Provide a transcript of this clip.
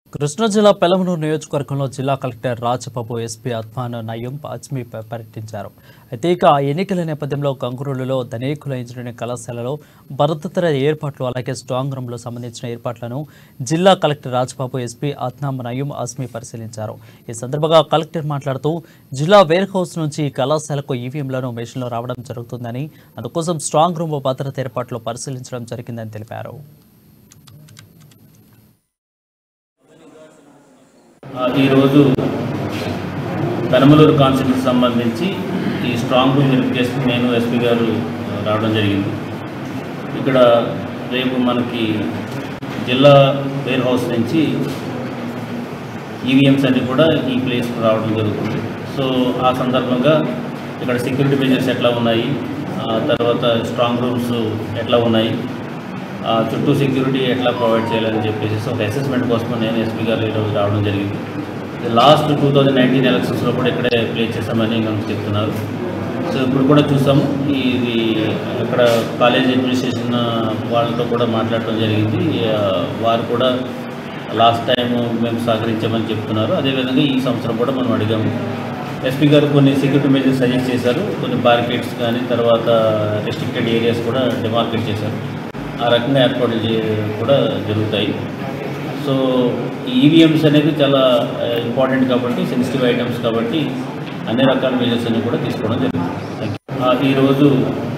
కృష్ణా జిల్లా పెలమనూరు నియోజకవర్గంలో జిల్లా కలెక్టర్ రాజబాబు ఎస్పీ అద్వాన్ నయం అజ్మీ ప- పర్యటించారు అయితే ఇక ఎన్నికల నేపథ్యంలో గంగురూలులో ధనేకుల ఇంజనీరింగ్ కళాశాలలో భద్రతర ఏర్పాట్లు అలాగే స్ట్రాంగ్ రూమ్లో సంబంధించిన ఏర్పాట్లను జిల్లా కలెక్టర్ రాజబాబు ఎస్పీ అద్నాం నయం అజ్మీ పరిశీలించారు ఈ సందర్భంగా కలెక్టర్ మాట్లాడుతూ జిల్లా వేర్ హౌస్ నుంచి ఈ కళాశాలకు ఈవీఎంలను మెషిన్లు రావడం జరుగుతుందని అందుకోసం స్ట్రాంగ్ రూమ్ భద్రత ఏర్పాట్లు పరిశీలించడం జరిగిందని తెలిపారు ఆ, ఈరోజు పెనమలూరు కాన్స్టిట్యూన్సీ సంబంధించి ఈ స్ట్రాంగ్ రూమ్ వెరిఫికేషన్ నేను ఎస్పీ గారు ఆ, రావడం జరిగింది ఇక్కడ రేపు మనకి జిల్లా వేర్ హౌస్ నుంచి ఈవీఎంస్ అన్ని కూడా ఈ ప్లేస్కి రావడం జరుగుతుంది సో ఆ సందర్భంగా ఇక్కడ సెక్యూరిటీ మెజర్స్ ఎట్లా ఉన్నాయి ఆ తర్వాత స్ట్రాంగ్ రూమ్స్ ఎట్లా ఉన్నాయి ఆ చుట్టూ సెక్యూరిటీ ఎట్లా ప్రొవైడ్ చేయాలని చెప్పేసి ఒక అసెస్మెంట్ కోసం నేను ఎస్పీ గారు ఈరోజు రావడం జరిగింది లాస్ట్ టూ థౌజండ్ నైన్టీన్ ఎలక్షన్స్లో కూడా ఇక్కడే ప్లే చేశామని మనకు చెప్తున్నారు సో ఇప్పుడు కూడా చూసాము ఇది ఇక్కడ కాలేజ్ అడ్మినిస్ట్రేషన్ వాళ్ళతో కూడా మాట్లాడటం జరిగింది ఆ, వారు కూడా లాస్ట్ టైం మేము సహకరించామని చెప్తున్నారు అదేవిధంగా ఈ సంవత్సరం కూడా మనం అడిగాము ఎస్పీ గారు కొన్ని సెక్యూరిటీ మెజర్స్ సజెస్ట్ చేశారు కొన్ని బార్కెట్స్ కానీ తర్వాత రెస్ట్రిక్టెడ్ ఏరియాస్ కూడా డిమార్కెట్ చేశారు ఆ రకంగా ఏర్పాట్లు చే- కూడా జరుగుతాయి సో ఈ ఈవీఎంస్ అనేది చాలా ఇంపార్టెంట్ కాబట్టి సెన్సిటివ్ ఐటమ్స్ కాబట్టి అన్ని రకాల మెజర్స్ అన్ని కూడా తీసుకోవడం జరుగుతుంది థ్యాంక్ యూ ఈరోజు